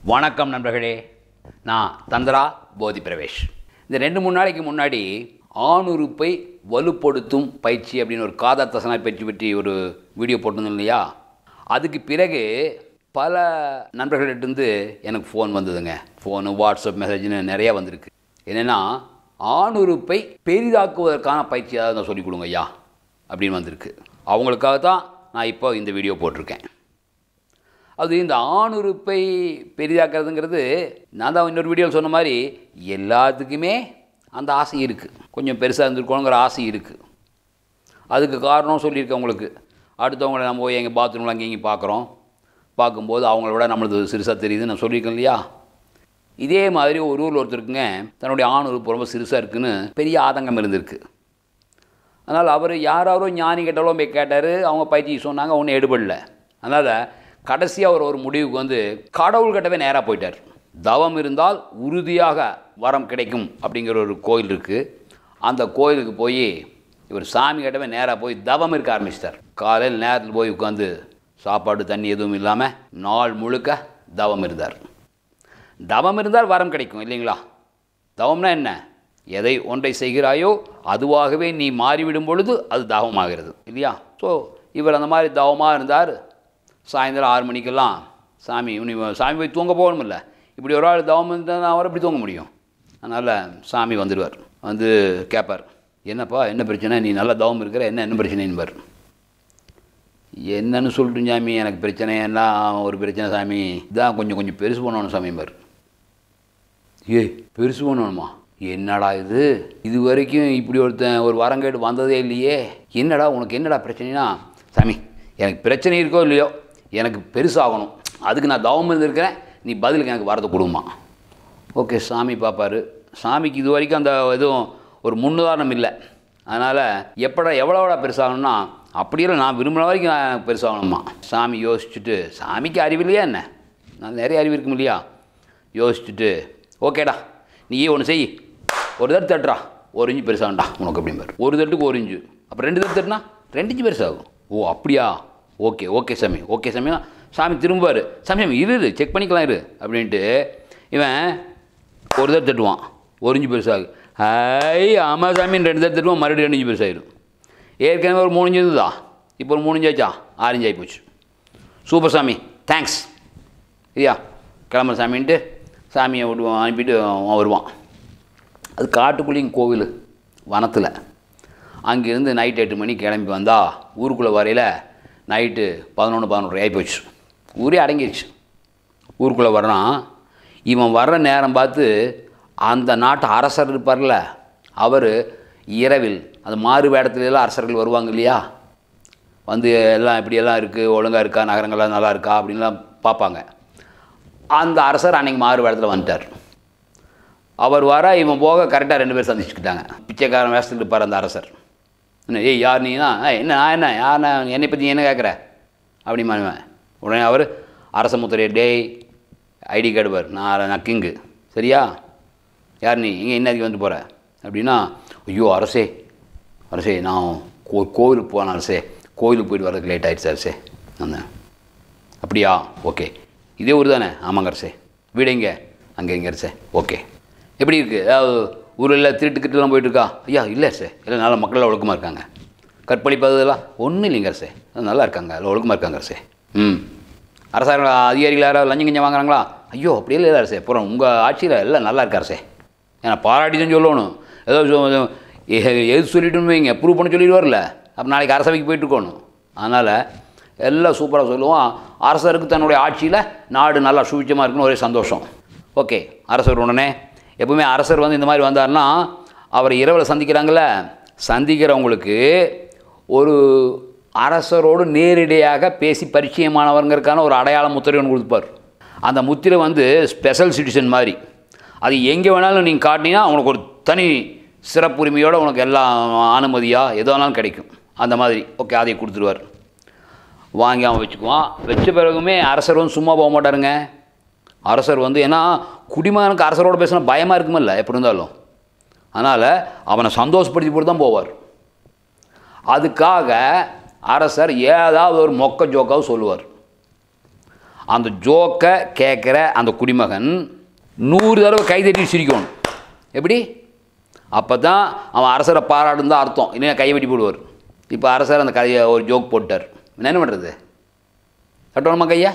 வணக்கம் நண்பர்களே நான் தந்திரா போதி பிரவேஷ் இந்த ரெண்டு மூணு நாளைக்கு முன்னாடி ஆணுறுப்பை வலுப்படுத்தும் பயிற்சி அப்படின்னு ஒரு காதா தசனா பயிற்சி பற்றி ஒரு வீடியோ போட்டிருந்தோம் இல்லையா அதுக்கு பிறகு பல நண்பர்களிட்டிருந்து எனக்கு ஃபோன் வந்ததுங்க ஃபோனு வாட்ஸ்அப் மெசேஜ்னு நிறையா வந்திருக்கு என்னென்னா ஆணுறுப்பை பெரிதாக்குவதற்கான பயிற்சி ஏதாவது நான் சொல்லிக் கொடுங்க ஐயா அப்படின்னு வந்திருக்கு அவங்களுக்காக தான் நான் இப்போ இந்த வீடியோ போட்டிருக்கேன் அது இந்த ஆணுறுப்பை பெரிதாக்குறதுங்கிறது நான் தான் இன்னொரு வீடியோவில் சொன்ன மாதிரி எல்லாத்துக்குமே அந்த ஆசை இருக்குது கொஞ்சம் பெருசாக இருந்திருக்கணுங்கிற ஆசை இருக்குது அதுக்கு காரணம் சொல்லியிருக்கேன் உங்களுக்கு அடுத்தவங்களை நம்ம போய் எங்கள் பாத்ரூமில் அங்கே இங்கே பார்க்குறோம் பார்க்கும்போது அவங்கள விட நம்மளுக்கு சிறுசாக தெரியுதுன்னு நான் சொல்லியிருக்கேன் இல்லையா இதே மாதிரி ஒரு ஊரில் ஒருத்தருக்குங்க தன்னுடைய ஆண் உறுப்பு ரொம்ப சிறுசாக இருக்குன்னு பெரிய ஆதங்கம் இருந்திருக்கு அதனால் அவர் யாராரோ ஞானி கிட்டவோ போய் கேட்டார் அவங்க பயிற்சி சொன்னாங்க ஒன்றும் எடுபடல அதனால் கடைசியாக அவர் ஒரு முடிவுக்கு வந்து கடவுள்கிட்டவே நேராக போயிட்டார் தவம் இருந்தால் உறுதியாக வரம் கிடைக்கும் அப்படிங்கிற ஒரு கோயில் இருக்குது அந்த கோயிலுக்கு போய் இவர் சாமி கிட்டவே நேராக போய் தவம் இருக்க ஆரம்பிச்சிட்டார் காலையில் நேரத்தில் போய் உட்காந்து சாப்பாடு தண்ணி எதுவும் இல்லாமல் நாள் முழுக்க தவம் இருந்தார் தவம் இருந்தால் வரம் கிடைக்கும் இல்லைங்களா தவம்னா என்ன எதை ஒன்றை செய்கிறாயோ அதுவாகவே நீ மாறிவிடும் பொழுது அது தவமாகிறது இல்லையா ஸோ இவர் அந்த மாதிரி தவமாக இருந்தார் சாயந்தரம் ஆறு மணிக்கெல்லாம் சாமி நீ சாமி போய் தூங்க போகணுமில்ல இப்படி ஒரு ஆள் தவம் இருந்தால் அவர் எப்படி தூங்க முடியும் அதனால் சாமி வந்துடுவார் வந்து கேட்பார் என்னப்பா என்ன பிரச்சனை நீ நல்லா தவம் இருக்கிற என்ன என்ன பிரச்சனைன்னு என்னன்னு சொல்லிட்டு சாமி எனக்கு பிரச்சனை எல்லாம் ஒரு பிரச்சனை சாமி இதான் கொஞ்சம் கொஞ்சம் பெருசு பண்ணணும் சாமிம்பார் ஏய் பெருசு பண்ணணுமா என்னடா இது இது வரைக்கும் இப்படி ஒருத்தன் ஒரு வரங்கேடு வந்ததே இல்லையே என்னடா உனக்கு என்னடா பிரச்சனைனா சாமி எனக்கு பிரச்சனை இருக்கோ இல்லையோ எனக்கு பெருசாகணும் அதுக்கு நான் தவம் இருந்திருக்கிறேன் நீ பதிலுக்கு எனக்கு வரதை கொடுமா ஓகே சாமி பார்ப்பார் சாமிக்கு இது வரைக்கும் அந்த எதுவும் ஒரு முன்னுதாரணம் இல்லை அதனால் எப்படா எவ்வளோடா பெருசாகணும்னா அப்படியெல்லாம் நான் விரும்பின வரைக்கும் நான் பெருசாகணுமா சாமி யோசிச்சுட்டு சாமிக்கு அறிவு இல்லையா என்ன நான் நிறைய அறிவு இருக்கும் இல்லையா யோசிச்சுட்டு ஓகேடா நீயே ஒன்று செய் ஒரு தட்டு தட்டுறா ஒரு இன்ச்சு பெருசாகண்டா உனக்கு அப்படிம்பார் ஒரு தட்டுக்கு ஒரு இன்ச்சு அப்புறம் ரெண்டு தட்டு தட்டுனா ரெண்டு இன்ச்சு பெருசாகும் ஓ அப்படியா ஓகே ஓகே சாமி ஓகே சாமினா சாமி திரும்புவார் சாமி சாமி இரு இரு செக் பண்ணிக்கலாம் இரு அப்படின்ட்டு இவன் ஒரு தட்டு தட்டுவான் ஒரு இன்ச்சு பெருசாகும் ஐ ஆமாம் சாமின்னு ரெண்டு தட்டு தட்டுவான் மறுபடியும் ரெண்டு இன்ச்சு பெருசாகிடும் ஏற்கனவே ஒரு மூணு இன்ச்சு இருந்ததா இப்போ ஒரு மூணு இன்ச்சு ஆச்சா ஆறு இன்ச்சு ஆகி போச்சு சூப்பர் சாமி தேங்க்ஸ் ஐயா கிளம்புற சாமின்ட்டு சாமியை விடுவான் அனுப்பிட்டு அவன் வருவான் அது காட்டுக்குள்ளேயும் கோவில் வனத்தில் அங்கேருந்து நைட் எட்டு மணிக்கு கிளம்பி வந்தால் ஊருக்குள்ளே வரையில் நைட்டு பதினொன்று பதினொன்று ஆகி போச்சு ஊரே அடங்கிடுச்சு ஊருக்குள்ளே வர்றான் இவன் வர்ற நேரம் பார்த்து அந்த நாட்டு அரசர் இருப்பார்ல அவர் இரவில் அந்த மாறு வேடத்துலலாம் அரசர்கள் வருவாங்க இல்லையா வந்து எல்லாம் இப்படியெல்லாம் இருக்குது ஒழுங்காக இருக்கா நகரங்கள்லாம் நல்லா இருக்கா அப்படின்லாம் பார்ப்பாங்க அந்த அரசர் அன்றைக்கி மாறு வேடத்தில் வந்துட்டார் அவர் வர இவன் போக கரெக்டாக ரெண்டு பேர் சந்திச்சுக்கிட்டாங்க பிச்சைக்காரன் வேஷத்தில் இருப்பார் அந்த அரசர் என்ன ஏய் யார் நீனா ஏய் என்ன நான் என்ன யார் நான் என்னை பற்றி என்ன கேட்குற அப்படிமா உடனே அவர் அரச முத்திரையை டேய் ஐடி கார்டு பார் நான் நான் கிங்கு சரியா யார் நீ இங்கே இன்னதுக்கு வந்து போகிற அப்படின்னா ஐயோ அரசே அரசே நான் கோ கோவிலுக்கு போனேன் அரசே கோவிலுக்கு போயிட்டு வரதுக்கு லேட் ஆகிடுச்சு அரசே நான் அப்படியா ஓகே இதே ஊர் தானே ஆமாங்க அரசே வீடு எங்கே அங்கே எங்கே அரசே ஓகே எப்படி இருக்குது அதாவது ஊரில் திருட்டு கிட்டுலாம் போயிட்டுருக்கா ஐயா இல்லை அரசே இல்லை நல்லா மக்கள் ஒழுக்கமாக இருக்காங்க கற்பழிப்பதெல்லாம் ஒன்றும் இல்லைங்க அரசே நல்லா இருக்காங்க எல்லாம் ஒழுக்கமாக இருக்காங்க அரசே ம் அரசாங்க அதிகாரிகள் யாராவது லஞ்சம் கஞ்சம் வாங்குறாங்களா ஐயோ அப்படியே இல்லை அரசே அப்புறம் உங்கள் ஆட்சியில் எல்லாம் நல்லா இருக்கு அரசே ஏன்னா பாராட்டி தான் சொல்லணும் ஏதோ எது சொல்லிட்டுன்னு வைங்க ப்ரூவ் பண்ண சொல்லிடுவார்ல அப்போ நாளைக்கு அரசவைக்கு போயிட்டு இருக்கணும் அதனால் எல்லாம் சூப்பராக சொல்லுவோம் அரசருக்கு தன்னுடைய ஆட்சியில் நாடு நல்லா சுவிச்சமாக இருக்குன்னு ஒரே சந்தோஷம் ஓகே அரசர் உடனே எப்பவுமே அரசர் வந்து இந்த மாதிரி வந்தார்னா அவர் இரவில் சந்திக்கிறாங்கள சந்திக்கிறவங்களுக்கு ஒரு அரசரோடு நேரடியாக பேசி பரிச்சயமானவங்கிறதுக்கான ஒரு அடையாள முத்திரை ஒன்று கொடுப்பார் அந்த முத்திரை வந்து ஸ்பெஷல் சிட்டிசன் மாதிரி அது எங்கே வேணாலும் நீங்கள் காட்டினீங்கன்னா உனக்கு ஒரு தனி சிறப்புரிமையோடு உனக்கு எல்லா அனுமதியாக எது வேணாலும் கிடைக்கும் அந்த மாதிரி ஓகே அதை கொடுத்துருவார் வாங்கி அவன் வச்சுக்குவான் வச்ச பிறகுமே அரசர் வந்து சும்மா போக மாட்டாருங்க அரசர் வந்து ஏன்னா குடிமகனுக்கு அரசரோட பேசினா பயமாக இருக்குமில்ல எப்படி இருந்தாலும் அதனால் அவனை சந்தோஷப்படுத்தி போட்டு தான் போவார் அதுக்காக அரசர் ஏதாவது ஒரு மொக்க ஜோக்காவது சொல்லுவார் அந்த ஜோக்கை கேட்குற அந்த குடிமகன் நூறு தடவை கைதட்டி சிரிக்கணும் எப்படி அப்போ தான் அவன் அரசரை பாராட்டுன்னு தான் அர்த்தம் இல்லைன்னா கை வெட்டி போடுவார் இப்போ அரசர் அந்த கதையை ஒரு ஜோக் போட்டார் என்ன பண்ணுறது கட்டணுமா கையா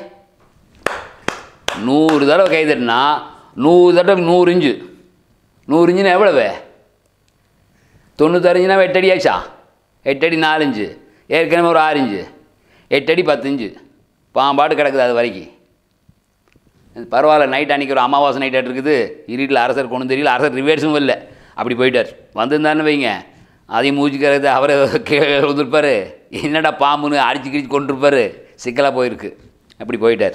நூறு தடவை கை தட்டினா நூறு தடவை நூறு இஞ்சு நூறு இன்ச்சுனா எவ்வளவு தொண்ணூத்தஞ்சுனா எட்டடி ஆச்சா எட்டடி நாலஞ்சு ஏற்கனவே ஒரு ஆறு இஞ்சு எட்டடி பத்து இஞ்சு பாம்பாட்டு கிடக்குது அது வரைக்கும் பரவாயில்ல நைட் அன்றைக்கி ஒரு அமாவாசை நைட் இருக்குது இருட்டில் அரசர் கொண்டு தெரியல அரசர் ரிவேர்ஸும் இல்லை அப்படி போயிட்டார் வந்திருந்தாருன்னு வைங்க அதையும் மூச்சுக்கிறது அவரை கீழே விழுந்திருப்பார் என்னடா பாம்புன்னு அடிச்சு கிடிச்சு கொண்டிருப்பார் சிக்கலாக போயிருக்கு அப்படி போயிட்டார்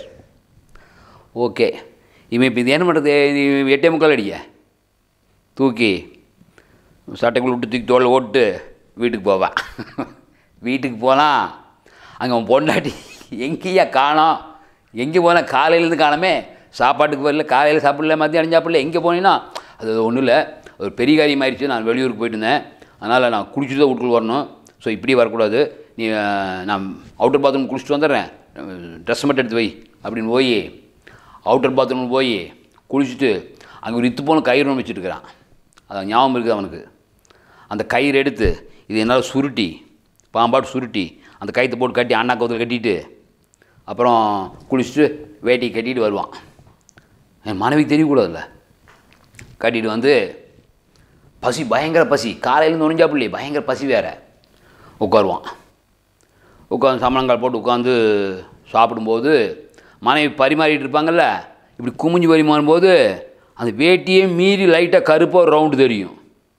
ஓகே இவன் இப்போ இது என்ன பண்ணுறது இது எட்டே முக்கால் அடிக்க தூக்கி சட்டைக்குள்ள விட்டு தூக்கி தோல் ஓட்டு வீட்டுக்கு போவான் வீட்டுக்கு போனால் அங்கே அவன் பொண்டாட்டி எங்கேயா காணோம் எங்கே போனால் காலையிலேருந்து காணமே சாப்பாட்டுக்கு வரல காலையில் சாப்பிடல மதியம் சாப்பிடல எங்கே போனீங்கன்னா அது ஒன்றும் இல்லை ஒரு பெரிய காரியம் ஆயிடுச்சு நான் வெளியூருக்கு போயிட்டு இருந்தேன் அதனால் நான் குளிச்சுட்டு தான் வீட்டுக்குள்ள வரணும் ஸோ இப்படி வரக்கூடாது நீ அஹ், நான் அவுட்டர் பாத்ரூம் குளிச்சுட்டு வந்துடுறேன் ட்ரெஸ் மட்டும் எடுத்து வை அப்படின்னு போய் அவுட்டர் பாத்ரூம் போய் குளிச்சுட்டு அங்கே ஒரு இத்து போன கயிறு ஒன்று வச்சுட்டுருக்கிறான் அது ஞாபகம் இருக்குது அவனுக்கு அந்த கயிறு எடுத்து இது என்னால் சுருட்டி பாம்பாட்டு சுருட்டி அந்த கயிற்று போட்டு கட்டி அண்ணா கவுத்தில் கட்டிட்டு அப்புறம் குளிச்சுட்டு வேட்டி கட்டிட்டு வருவான் என் மனைவிக்கு தெரியக்கூடாதுல்ல கட்டிட்டு வந்து பசி பயங்கர பசி காலையிலேருந்து நுழைஞ்சாப்பிள்ளையே பயங்கர பசி வேற உட்காருவான் உட்காந்து சம்பளங்கால் போட்டு உட்காந்து சாப்பிடும்போது மனைவி பரிமாறிட்டு இருப்பாங்கல்ல இப்படி குமிஞ்சு பரிமாறும்போது அந்த வேட்டியே மீறி லைட்டாக கருப்பாக ஒரு ரவுண்டு தெரியும்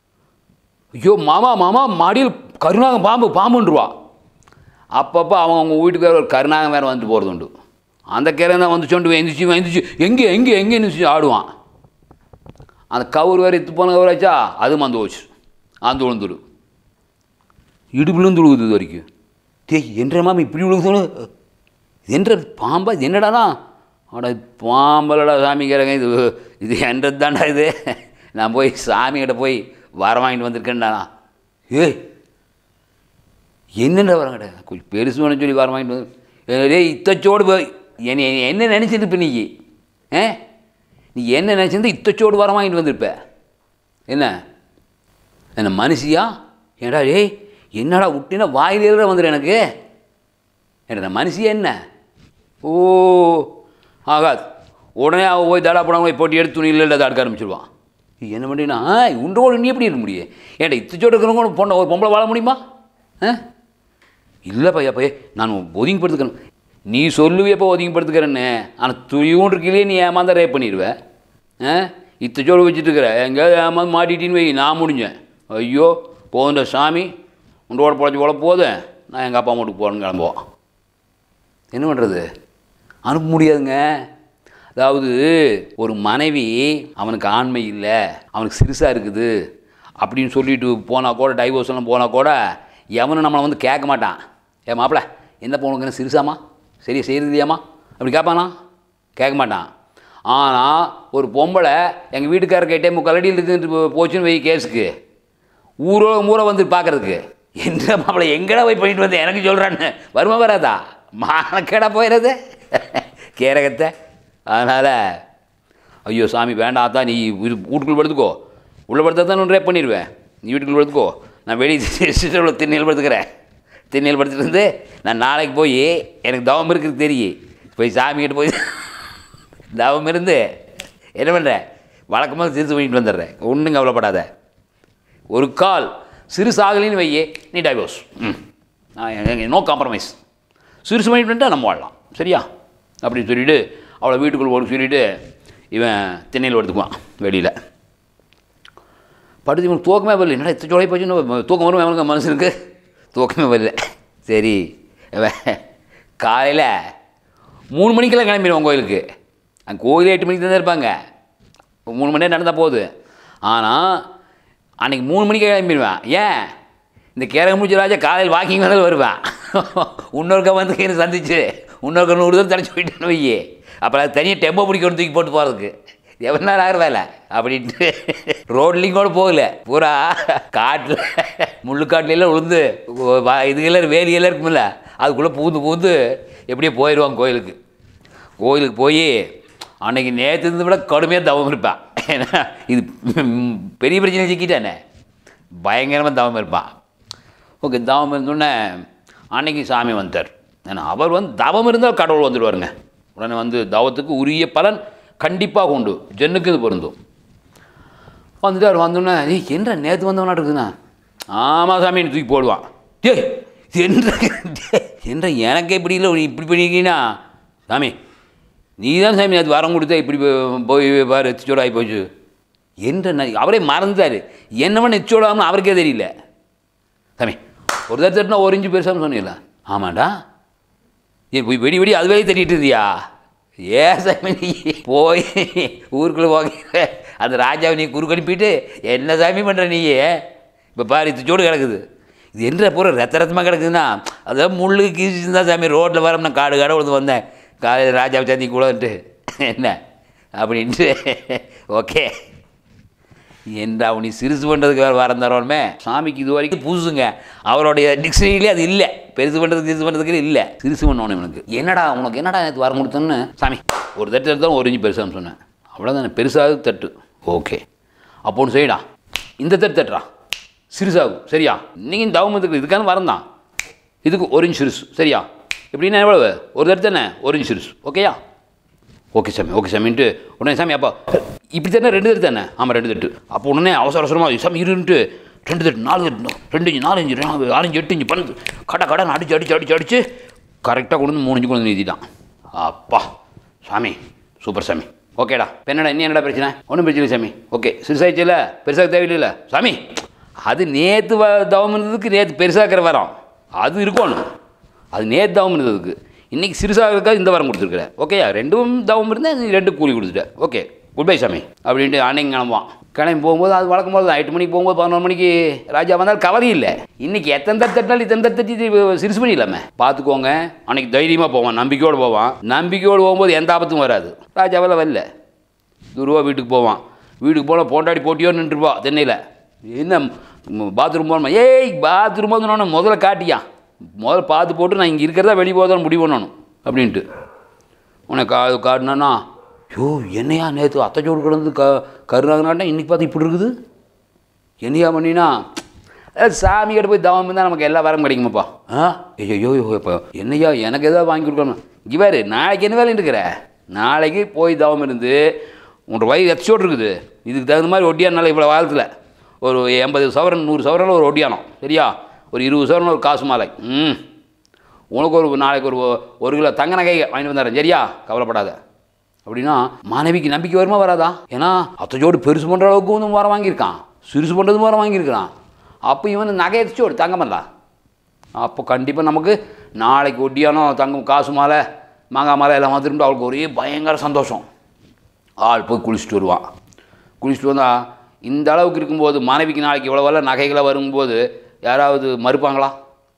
ஐயோ மாமா மாமா மடியில் கருணாகம் பாம்பு பாம்புன்றுவா அப்பப்போ அவங்க அவங்க வீட்டுக்கு வேறு ஒரு கருணாகம் வேறு வந்து போகிறது உண்டு அந்த கிரை தான் வந்து சொண்டு எந்திரிச்சு எந்திரிச்சு எங்கே எங்கே எங்கே எந்திரிச்சு ஆடுவான் அந்த கவுர் வேறு இத்து போன கவுராச்சா அது மந்து போச்சு அந்த விழுந்துடும் இடுப்புலேருந்து விழுகுது இது வரைக்கும் டேய் என்ற மாமி இப்படி விழுகுது என்ற பாம்பா இது என்னடானா அட பாம்பலடா சாமிக்கிறங்க இது இது என்றது தான்டா இது நான் போய் சாமிகிட்ட போய் வர வாங்கிட்டு வந்திருக்கேன்டாண்ணா ஏய் என்னென்ன வரங்கடா கொஞ்சம் பெருசு வேணும்னு சொல்லி வர வாங்கிட்டு வந்து டேய் இத்தச்சோடு போய் என்னை என்னை என்ன நினச்சிருப்ப நீ ஆ நீ என்ன நினச்சிருந்து இத்தச்சோடு வர வாங்கிட்டு வந்திருப்ப என்ன என்ன மனுஷியா ஏடா டேய் என்னடா விட்டினா வாயிலே வந்துடு எனக்கு என்ன மனுஷியா என்ன ஓ ஆகாது உடனே அவள் போய் தடா போடாமல் போய் போட்டி எடுத்து துணியில் இல்லை தடுக்க ஆரம்பிச்சிருவான் நீ என்ன பண்ணினா உண்டோடு நீ எப்படி இருக்க முடியும் ஏன்டா இத்தச்சோடு இருக்கிறவங்க பொண்ணை ஒரு பொம்பளை வாழ முடியுமா ஆ இல்லை பையா பைய நான் ஒதுங்கிப்படுத்துக்கிறேன் நீ சொல்லுவியப்போ ஒதுங்கிப்படுத்துக்கிறேன்னு ஆனால் துணியும் இருக்கையிலே நீ ஏமாந்தா ரேப் பண்ணிடுவ ஆ இத்தச்சோடு வச்சுட்டு இருக்கிற எங்கேயாவது ஏமாந்து மாட்டிட்டின்னு வை நான் முடிஞ்சேன் ஐயோ போகுண்ட சாமி உண்டோட பொழைச்சி உழ போதும் நான் எங்கள் அப்பா அம்மாட்டுக்கு போகிறேன்னு கிளம்புவோம் என்ன பண்ணுறது அனுப்ப முடியாதுங்க அதாவது ஒரு மனைவி அவனுக்கு ஆண்மை இல்லை அவனுக்கு சிறுசாக இருக்குது அப்படின்னு சொல்லிட்டு போனால் கூட டைவோர்ஸ் எல்லாம் போனால் கூட எவனும் நம்மளை வந்து கேட்க மாட்டான் ஏ மாப்பிள என்ன பொண்ணுக்குன்னு சிறுசாமா சரியா செய்கிறது இல்லையாம்மா அப்படி கேட்பானா கேட்க மாட்டான் ஆனால் ஒரு பொம்பளை எங்கள் வீட்டுக்காரர் கேட்டே முக்கலடியில் இருந்து போச்சுன்னு வை கேஸுக்கு ஊரோ ஊரை வந்து பார்க்கறதுக்கு என்ன மாப்பிளை எங்கடா போய் பண்ணிட்டு வந்து எனக்கு சொல்கிறான்னு வருமா வராதா மானக்கேடா போயிடுறது கேரகத்தை அதனால் ஐயோ சாமி வேண்டாம் தான் நீ வீட்டு- வீட்டுக்குள்ள படுத்துக்கோ உள்ளே படுத்தா தான் நான் ரேப் பண்ணிடுவேன் நீ வீட்டுக்குள்ள படுத்துக்கோ நான் வெளியே சிஸ்டரில் திண்ணையில் படுத்துக்கிறேன் திண்ணையில் படுத்துட்டு இருந்து நான் நாளைக்கு போய் எனக்கு தவம் இருக்குது தெரியும் போய் சாமிக்கிட்ட போய் தவம் இருந்து என்ன பண்ணுறேன் வழக்கமாக திருத்து பண்ணிட்டு வந்துடுறேன் ஒன்றும் கவலைப்படாத ஒரு கால் சிறு சாகலின்னு வையே நீ டைவோர்ஸ் ம் நோ காம்ப்ரமைஸ் சிறுசு பண்ணிட்டு வந்துட்டா நம்ம வாழலாம் சரியா அப்படின்னு சொல்லிட்டு அவளை வீட்டுக்குள்ள ஒரு சொல்லிட்டு இவன் திண்ணையில் எடுத்துக்குவான் வெளியில் படுத்து இவனுக்கு தூக்கமே வரல என்னடா இத்த ஜோலை போச்சுன்னு தூக்கம் வரும் அவனுக்கு மனுஷனுக்கு தூக்கமே வரல சரி இவன் காலையில் மூணு மணிக்கெல்லாம் கிளம்பிடுவான் கோயிலுக்கு அங்கே கோயிலே எட்டு மணிக்கு தான் இருப்பாங்க மூணு மணி நேரம் நடந்தால் போகுது ஆனால் அன்றைக்கி மூணு மணிக்கு கிளம்பிடுவேன் ஏன் இந்த கேரக முடிச்ச ராஜா காலையில் வாக்கிங் வந்தாலும் வருவேன் இன்னொருக்க வந்து என்ன சந்திச்சு இன்னொருக்க நூறு தூரம் தனிச்சு போயிட்டேன்னு வையே அப்புறம் அது தனியாக டெம்போ பிடிக்கணும் தூக்கி போட்டு போகிறதுக்கு எவ்வளோ நேரம் ஆகிற வேலை அப்படின்ட்டு ரோட்லேயும் கூட போகல பூரா காட்டில் முள்ளுக்காட்டுலாம் விழுந்து வ- இதுகெல்லாம் வேலியெல்லாம் இருக்குமில்ல அதுக்குள்ளே பூந்து பூந்து எப்படியோ போயிடுவாங்க கோயிலுக்கு கோயிலுக்கு போய் அன்னைக்கு நேற்று இருந்ததை விட கடுமையாக தவம் இருப்பான் ஏன்னா இது ம், பெரிய பிரச்சனை சிக்கிட்டானே பயங்கரமாக தவம் இருப்பான் ஓகே தவம் இருந்தோடனே அன்னைக்கு சாமி வந்தார் ஏன்னா அவர் வந்து தவம் இருந்தால் கடவுள் வந்துடுவாருங்க உடனே வந்து தவத்துக்கு உரிய பலன் கண்டிப்பாக உண்டு ஜென்னுக்கு இது பொருந்தும் வந்துட்டு அவர் வந்தோடனே ஏய் என்ன நேற்று வந்தவனா இருக்குதுண்ணா ஆமாம் சாமி நீ தூக்கி போடுவான் டேய் இது என்ற டேய், என்ற எனக்கே இப்படி இல்லை நீ இப்படி பண்ணிக்கினா சாமி நீ தான் சாமி நேற்று வரம் கொடுத்த இப்படி போ- போய் பாரு எத்திச்சோடு ஆகி போச்சு என்ற ந- அவரே மறந்தார் என்னவன் நெச்சோடாமல் அவருக்கே தெரியல சாமி ஒரு தடவை தட்டினா ஒரு இன்ச்சு பெருசான்னு சொன்னீங்களா ஆமாண்டா ஏ போய் வெடி வெடி அதுவே தேடிட்டு இருந்தியா ஏ சாமி நீ போய் ஊருக்குள்ளே போக அந்த ராஜாவை நீ குறுக்கு அனுப்பிட்டு என்ன சாமி பண்ணுற நீ இப்போ பாரு இது கிடக்குது இது என்ற பூரா ரத்த ரத்தமாக கிடக்குதுன்னா அதான் முள்ளு கீழ்ச்சிருந்தா சாமி ரோட்டில் வர நான் காடு காடு விழுந்து வந்தேன் காலையில் ராஜாவை சந்தி கூடன்ட்டு என்ன அப்படின்ட்டு ஓகே என்ன நீ சிறுசு பண்ணுறதுக்கு வேறு வரம் தரோமே சாமிக்கு இது வரைக்கும் புதுசுங்க அவருடைய டிக்ஷனரியிலே அது இல்லை பெருசு பண்ணுறதுக்கு சிறுசு பண்ணுறதுக்கு இல்லை சிறுசு பண்ணணும் இவனுக்கு என்னடா உனக்கு என்னடா நேற்று வரம் கொடுத்தோன்னு சாமி ஒரு தட்டு எடுத்தாலும் ஒரு இன்ச்சு பெருசான்னு சொன்னேன் அவ்வளோதானே பெருசாக தட்டு ஓகே அப்போ ஒன்று செய்யடா இந்த தட்டு தட்டுறா சிறுசாகும் சரியா நீங்கள் தவமத்துக்கு இதுக்கான வரம் தான் இதுக்கு ஒரு இன்ச் சிறுசு சரியா எப்படின்னா எவ்வளவு ஒரு தட்டு தானே ஒரு இன்ச் சிறுசு ஓகேயா ஓகே சாமி ஓகே சாமின்ட்டு உடனே சாமி அப்பா இப்படி தானே ரெண்டு தட்டு தானே ஆமாம் ரெண்டு தட்டு அப்போ உடனே அவசர அவசரமாக சாமி இருன்ட்டு ரெண்டு தட்டு நாலு தட்டு ரெண்டு இஞ்சு நாலு இஞ்சு நாலு ஆரஞ்சு எட்டு இஞ்சு பன்னெண்டு கடை கடன் அடிச்சு அடிச்சு அடிச்சு அடிச்சு கரெக்டாக கொண்டு வந்து மூணு இஞ்சு கொண்டு வந்து நிறுத்திட்டான் அப்பா சாமி சூப்பர் சாமி ஓகேடா இப்ப என்னடா இன்னும் என்னடா பிரச்சனை ஒன்றும் பிரச்சனை இல்லை சாமி ஓகே சிறுசாயிடுச்சுல பெருசாக தேவையில்லை சாமி அது நேற்று வ தவம் இருந்ததுக்கு நேற்று பெருசாக்கிற வரோம் அது இருக்கணும் அது நேற்று தவம் இருந்ததுக்கு இன்றைக்கி சிறுசாக இருக்கா இந்த வாரம் கொடுத்துருக்குறேன் ஓகேயா ரெண்டும் தவம் இருந்தால் நீ ரெண்டு கூலி கொடுத்துட்டேன் ஓகே குட் பை சாமி அப்படின்ட்டு அன்னைக்கு கிளம்புவான் கிளம்பி போகும்போது அது வழக்கம் போது தான் எட்டு மணிக்கு போகும்போது பதினொரு மணிக்கு ராஜா வந்தால் கவலை இல்லை இன்றைக்கி எத்தனை தட்டு தட்டினாலும் இத்தனை தட்டு தட்டி இது சிறுசு பண்ணி இல்லாமல் பார்த்துக்கோங்க அன்னைக்கு தைரியமாக போவான் நம்பிக்கையோடு போவான் நம்பிக்கையோடு போகும்போது எந்த ஆபத்தும் வராது ராஜாவெல்லாம் வரல துருவா வீட்டுக்கு போவான் வீட்டுக்கு போனால் பொண்டாடி போட்டியோ நின்றுப்பா சென்னையில் என்ன பாத்ரூம் போகணுமா ஏய் பாத்ரூம் வந்து முதல்ல காட்டியா முதல்ல பார்த்து போட்டு நான் இங்கே இருக்கிறதா வெளியே போதான் முடிவு பண்ணணும் அப்படின்ட்டு உனக்கு கா காட்டினானா ஐயோ என்னையா நேற்று அத்தைச்சோடு கிடந்து க கருணாங்கனாட்டா இன்றைக்கி பார்த்து இப்படி இருக்குது என்னையா பண்ணினா அஹ் சாமி கிட்ட போய் தவம் இருந்தால் நமக்கு எல்லா வரம் கிடைக்குமாப்பா ஆ ஐயோ இப்போ என்னையா எனக்கு எதாவது வாங்கி கொடுக்கணும் இங்கே வேறு நாளைக்கு என்ன வேலை இருக்கிற நாளைக்கு போய் தவம் இருந்து உங்களோட வயிறு எச்சோடு இருக்குது இதுக்கு தகுந்த மாதிரி ஒட்டியானால இவ்வளோ காலத்தில் ஒரு எண்பது சவரன் நூறு சவரனில் ஒரு ஒட்டியானம் சரியா ஒரு இருபது சவரன் ஒரு காசு மாலை ம் உனக்கு ஒரு நாளைக்கு ஒரு ஒரு கிலோ தங்க நகை வாங்கிட்டு வந்தாரன் சரியா கவலைப்படாத அப்படின்னா மாணவிக்கு நம்பிக்கை வருமா வராதா ஏன்னா அத்தைச்சோடு பெருசு பண்ணுற அளவுக்கு வந்து வர வாங்கியிருக்கான் சிறுசு பண்ணுறதும் வர வாங்கியிருக்கிறான் அப்போ இவன் நகை எதிச்சோடு தங்கமல்ல அப்போ கண்டிப்பாக நமக்கு நாளைக்கு ஒட்டியானோ தங்கம் காசு மாலை மாங்காய் மாலை எல்லாம் வந்துட்டு அவளுக்கு ஒரே பயங்கர சந்தோஷம் ஆள் போய் குளிச்சுட்டு வருவான் குளிச்சுட்டு வந்தால் இந்த அளவுக்கு இருக்கும்போது மனைவிக்கு நாளைக்கு இவ்வளோ வரல நகைகளை வரும்போது யாராவது மறுப்பாங்களா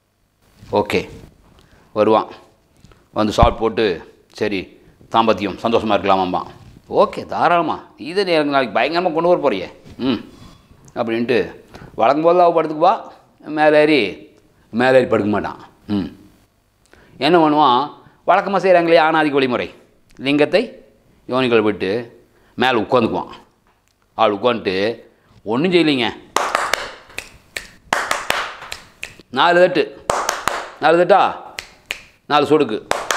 ஓகே வருவான் வந்து சால்ட் போட்டு சரி தாம்பத்தியம் சந்தோஷமாக இருக்கலாமாம்மா ஓகே தாராளமாக இதை நீ எனக்கு நாளைக்கு பயங்கரமாக கொண்டு வர போறியே ம் அப்படின்ட்டு வழங்கும் போது அவள் படுத்துக்குவா மேலே ஏறி மேலே ஏறி படுக்க மாட்டான் ம் என்ன பண்ணுவான் வழக்கமாக செய்கிறாங்களே ஆணாதிக்க வழிமுறை லிங்கத்தை யோனிகள் விட்டு மேலே உட்காந்துக்குவான் ஆள் உட்காந்துட்டு ஒன்றும் செய்யலைங்க நாலு தட்டு நாலு தட்டா நாலு சொடுக்கு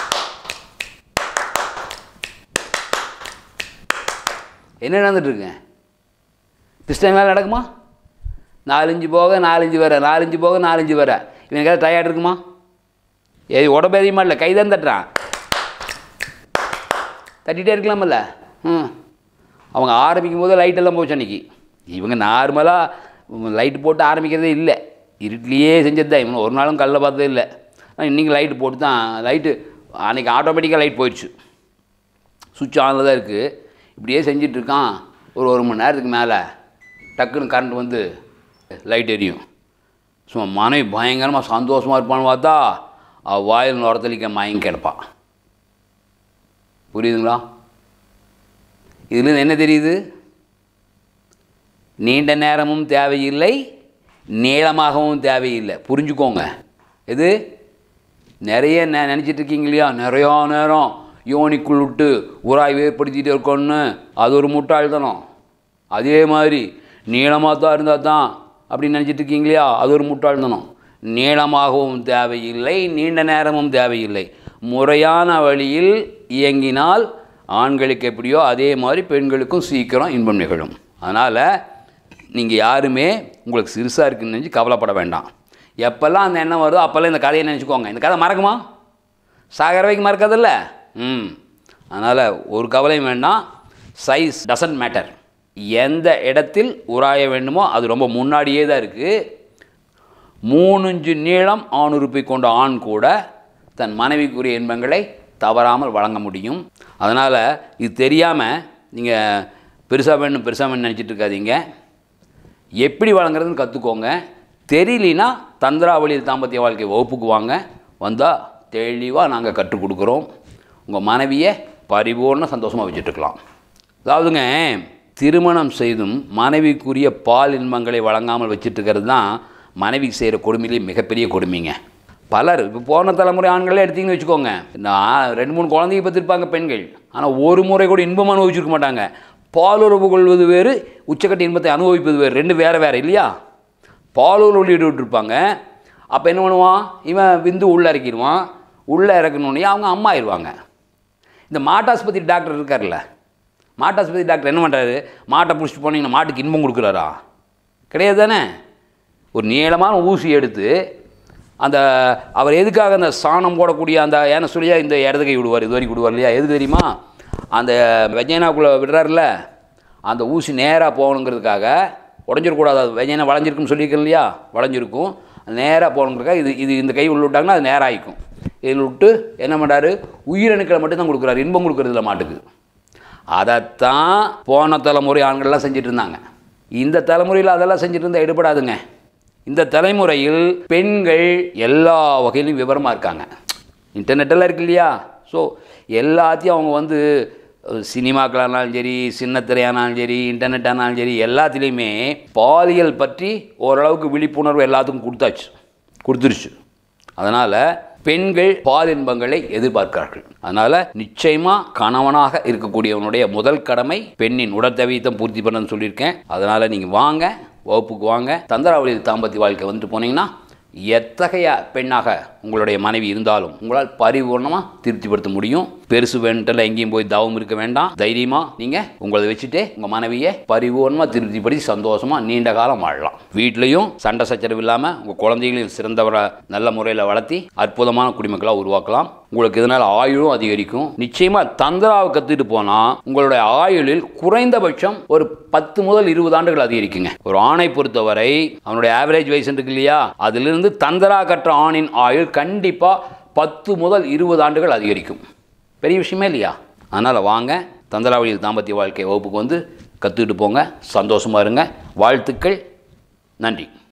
என்ன நடந்துட்டுருங்க கிருஷ்ணன் மேலே நடக்குமா நாலஞ்சு போக நாலஞ்சு வர நாலஞ்சு போக நாலஞ்சு வர இவனுக்கு ஏதாவது டயர்ட் இருக்குமா ஏ உடம்பு எதையுமா இல்லை கைதான் தட்டுறான் தட்டிகிட்டே இருக்கலாமல்ல ம் அவங்க ஆரம்பிக்கும் போது லைட்டெல்லாம் போச்சு அன்றைக்கி இவங்க நார்மலாக லைட்டு போட்டு ஆரம்பிக்கிறதே இல்லை இருட்டிலேயே செஞ்சது தான் இவங்க ஒரு நாளும் கல்லில் பார்த்ததே இல்லை இன்றைக்கி லைட்டு போட்டு தான் லைட்டு அன்றைக்கி ஆட்டோமேட்டிக்காக லைட் போயிடுச்சு சுவிட்ச் ஆனில் தான் இருக்குது இப்படியே செஞ்சுட்டு இருக்கான் ஒரு ஒரு மணி நேரத்துக்கு மேலே டக்குன்னு கரண்ட் வந்து லைட் எரியும் சும்மா மனைவி பயங்கரமாக சந்தோஷமாக இருப்பான்னு பார்த்தா அவள் வாயில் நுரத்தலிக்க மயங்கி கிடப்பா புரியுதுங்களா இதுலேருந்து என்ன தெரியுது நீண்ட நேரமும் தேவையில்லை நீளமாகவும் தேவையில்லை புரிஞ்சுக்கோங்க இது நிறைய நெ நினச்சிட்டு இருக்கீங்க இல்லையா நிறையா நேரம் யோனிக்குள் விட்டு உராய்வு ஏற்படுத்திட்டு இருக்கோன்னு அது ஒரு முட்டாள்தனம் அதே மாதிரி நீளமாக தான் இருந்தால் தான் அப்படின்னு நினச்சிட்டு இருக்கீங்க இல்லையா அது ஒரு முட்டாள்தனம் நீளமாகவும் தேவையில்லை நீண்ட நேரமும் தேவையில்லை முறையான வழியில் இயங்கினால் ஆண்களுக்கு எப்படியோ அதே மாதிரி பெண்களுக்கும் சீக்கிரம் இன்பம் நிகழும் அதனால் நீங்கள் யாருமே உங்களுக்கு சிறுசாக இருக்குன்னு நினச்சி கவலைப்பட வேண்டாம் எப்போல்லாம் அந்த எண்ணம் வருதோ அப்போல்லாம் இந்த கதையை நினச்சிக்கோங்க இந்த கதை மறக்குமா சாகர வைக்க மறக்காதில்ல ம் அதனால் ஒரு கவலையும் வேண்டாம் சைஸ் டசன்ட் மேட்டர் எந்த இடத்தில் உராய வேண்டுமோ அது ரொம்ப முன்னாடியே தான் இருக்குது மூணுஞ்சு நீளம் ஆணுறுப்பை கொண்ட ஆண் கூட தன் மனைவிக்குரிய இன்பங்களை தவறாமல் வழங்க முடியும் அதனால் இது தெரியாமல் நீங்கள் பெருசாக வேணும் பெருசாக வேணும் நினச்சிட்டு இருக்காதீங்க எப்படி வழங்குறதுன்னு கற்றுக்கோங்க தெரியலனா தந்திராவளியில் தாம்பத்திய வாழ்க்கை வகுப்புக்கு வாங்க வந்தால் தெளிவாக நாங்கள் கற்றுக் கொடுக்குறோம் உங்கள் மனைவியை பரிபூர்ண சந்தோஷமாக வச்சுட்டுருக்கலாம் அதாவதுங்க திருமணம் செய்தும் மனைவிக்குரிய பால் இன்பங்களை வழங்காமல் வச்சுட்டு இருக்கிறது தான் மனைவிக்கு செய்கிற கொடுமையிலேயே மிகப்பெரிய கொடுமைங்க பலர் இப்போ போன தலைமுறை ஆண்களே எடுத்தீங்கன்னு வச்சுக்கோங்க நான் ரெண்டு மூணு குழந்தைங்க பற்றிருப்பாங்க பெண்கள் ஆனால் ஒரு முறை கூட இன்பம் அனுபவிச்சிருக்க மாட்டாங்க பாலுறவு கொள்வது வேறு உச்சக்கட்ட இன்பத்தை அனுபவிப்பது வேறு ரெண்டு வேறு வேறு இல்லையா பாலுறவு ஈடுபட்டிருப்பாங்க அப்போ என்ன பண்ணுவான் இவன் விந்து உள்ளே இறக்கிடுவான் உள்ளே இறக்கணுன்னே அவங்க அம்மா ஆயிடுவாங்க இந்த மாட்டாஸ்பத்திரி டாக்டர் இருக்கார்ல மாட்டாஸ்பத்திரி டாக்டர் என்ன பண்ணுறாரு மாட்டை பிடிச்சிட்டு போனீங்கன்னா மாட்டுக்கு இன்பம் கொடுக்குறாரா கிடையாது தானே ஒரு நீளமான ஊசி எடுத்து அந்த அவர் எதுக்காக அந்த சாணம் போடக்கூடிய அந்த ஏன சொல்லியா இந்த இடது கை விடுவார் இது வரைக்கும் விடுவார் இல்லையா எதுக்கு தெரியுமா அந்த வெஜைனாக்குள்ளே விடுறாருல அந்த ஊசி நேராக போகணுங்கிறதுக்காக உடஞ்சிடக்கூடாது அது வெஜைனா வளைஞ்சிருக்குன்னு சொல்லியிருக்கேன் இல்லையா வளைஞ்சிருக்கும் நேராக போகணுங்கிறதுக்காக இது இது இந்த கை உள்ள விட்டாங்கன்னா அது நேராக ஆயிக்கும் இதில் விட்டு என்ன பண்ணுறாரு உயிரணுக்களை மட்டும் தான் கொடுக்குறாரு இன்பம் கொடுக்குறதில்ல மாட்டுக்கு அதைத்தான் போன தலைமுறை ஆண்கள்லாம் செஞ்சுட்டு இருந்தாங்க இந்த தலைமுறையில் அதெல்லாம் செஞ்சுட்டு இருந்தால் எடுபடாதுங்க இந்த தலைமுறையில் பெண்கள் எல்லா வகையிலும் விவரமாக இருக்காங்க இன்டர்நெட்டெல்லாம் இருக்கு இல்லையா ஸோ எல்லாத்தையும் அவங்க வந்து சினிமாக்களானாலும் சரி சின்னத்திரையானாலும் சரி இன்டர்நெட் ஆனாலும் சரி எல்லாத்துலேயுமே பாலியல் பற்றி ஓரளவுக்கு விழிப்புணர்வு எல்லாத்துக்கும் கொடுத்தாச்சு கொடுத்துருச்சு அதனால் பெண்கள் பால் இன்பங்களை எதிர்பார்க்கிறார்கள் அதனால் நிச்சயமாக கணவனாக இருக்கக்கூடியவனுடைய முதல் கடமை பெண்ணின் உடற்தவியத்தை பூர்த்தி பண்ணணும்னு சொல்லியிருக்கேன் அதனால் நீங்கள் வாங்க வகுப்புக்கு வாங்க தந்திராவளியில் தாம்பத்திய வாழ்க்கை வந்துட்டு போனீங்கன்னா எத்தகைய பெண்ணாக உங்களுடைய மனைவி இருந்தாலும் உங்களால் பரிபூர்ணமாக திருப்திப்படுத்த முடியும் பெருசு வேண்டுல எங்கேயும் போய் தவம் இருக்க வேண்டாம் தைரியமாக நீங்கள் உங்களை வச்சுட்டு உங்கள் மனைவியை பரிபூர்ணமாக திருப்திப்படுத்தி சந்தோஷமாக நீண்ட காலம் வாழலாம் வீட்லேயும் சண்டை சச்சரவு இல்லாமல் உங்கள் குழந்தைகளையும் சிறந்தவரை நல்ல முறையில் வளர்த்தி அற்புதமான குடிமக்களாக உருவாக்கலாம் உங்களுக்கு இதனால் ஆயுளும் அதிகரிக்கும் நிச்சயமாக தந்திராவை கற்றுட்டு போனால் உங்களுடைய ஆயுளில் குறைந்தபட்சம் ஒரு பத்து முதல் இருபது ஆண்டுகள் அதிகரிக்குங்க ஒரு ஆணை பொறுத்தவரை அவனுடைய ஆவரேஜ் வயசு இருக்கு இல்லையா அதிலிருந்து தந்திரா கற்ற ஆணின் ஆயுள் கண்டிப்பாக பத்து முதல் இருபது ஆண்டுகள் அதிகரிக்கும் பெரிய விஷயமே இல்லையா அதனால் வாங்க தந்திராவளியில் தாம்பத்திய வாழ்க்கை வகுப்புக்கு வந்து கற்றுக்கிட்டு போங்க சந்தோஷமாக இருங்க வாழ்த்துக்கள் நன்றி